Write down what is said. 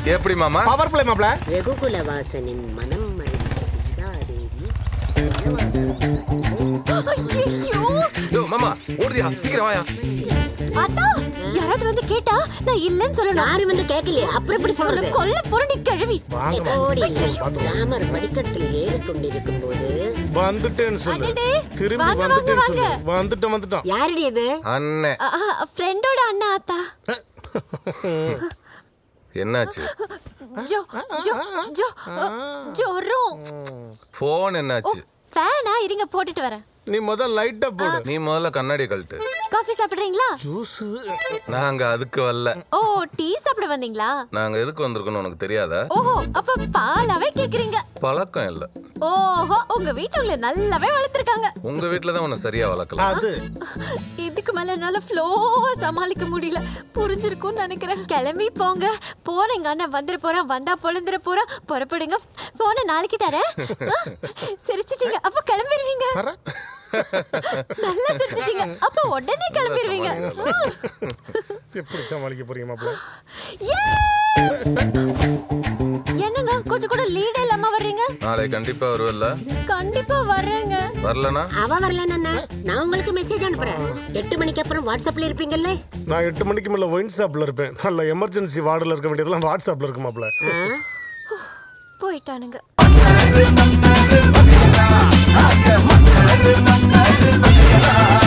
எப்படி மாமா power play மாப்ள ரகுகுல வாசனின் மனம் மறிந்த சீதாதேவி வனவாசம் ஐயோ யோ மாமா ஓடுதியா சீக்கிரம் வாயா அத்தா யாராவது வந்து கேட்டா நான் இல்லைன்னு சொல்லணும் யாரு வந்து கேட்கலையே அப்புறம் எப்படி உன்னை சொல்றது கொல்ல புரண்டி கிழவி ஓடி ராமர் படிக்கட்டில் ஏறிக்கொண்டிருக்கும் போது வந்துட்டேன்னு சொல்லு அடடே, திரும்பி வாங்க, வந்துட்டேன்னு வாங்க, சொல்லு வந்துட்டோம் வந்துட்டோம் யாருடி இது அண்ணே ஃப்ரெண்டோட அண்ணா அத்தா என்னாச்சு ஜோ ஜோ ஜோ ஜோரம் போன் என்னாச்சு ஃபேனா இருங்க போட்டுட்டு வரேன் நீ முதல்ல லைட்டா போடு நீ முதல்ல கண்ணாடி கழட்டு காஃபி சாப்பிடுறீங்களா ஜூஸ் நாங்க அதுக்கு வரல ஓ டீ சாப்பிட வந்தீங்களா நாங்க எதுக்கு வந்திருக்கோம்னு உனக்கு தெரியாதா ஓஹோ அப்ப பாலாவே கேக்குறீங்க பழக்கம் இல்ல ஓஹோ உங்க வீட்டு உங்களை நல்லாவே வளர்த்திருக்காங்க உங்க வீட்டுல தான் உன்னை சரியா வளர்க்கல அது இதுக்கு மேல என்னால ஃப்ளோவா சமாளிக்க முடியல புரிஞ்சிருக்கும்னு நினைக்கிறேன் கிளம்பி போங்க போறேன் எங்க அண்ணன் வந்துட போறான் வந்தா பொழுந்துட போறான் புறப்படுங்க போன நாளைக்கு தரேன் ஆ, சிரிச்சிட்டீங்க அப்ப கிளம்பிடுவீங்க நல்லா சிரிச்சிட்டீங்க அப்ப உடனே கிளம்பிடுவீங்க ஆ. எப்படி சமாளிக்க போறீங்க மாப்ள என்னங்க கொஞ்சம் கூட லீட் இல்லாம வர்றீங்க நாளை கண்டிப்பா வருவல்ல கண்டிப்பா வர்றேங்க வரலனா அவ வரலன்னா நான் உங்களுக்கு மெசேஜ் அனுப்புறேன் எட்டு மணிக்கு அப்புறம் வாட்ஸ்அப்ல இருப்பீங்கல்ல நான் எட்டு மணிக்கு மேல ஒயின் ஷாப்ல இருப்பேன் நல்ல எமர்ஜென்சி வார்டில் இருக்க வேண்டியதெல்லாம் வாட்ஸ்அப்ல இருக்கு மாப்ள ஆ? போயிட்டானுங்க மன்னரு மன்னரு மன்னரா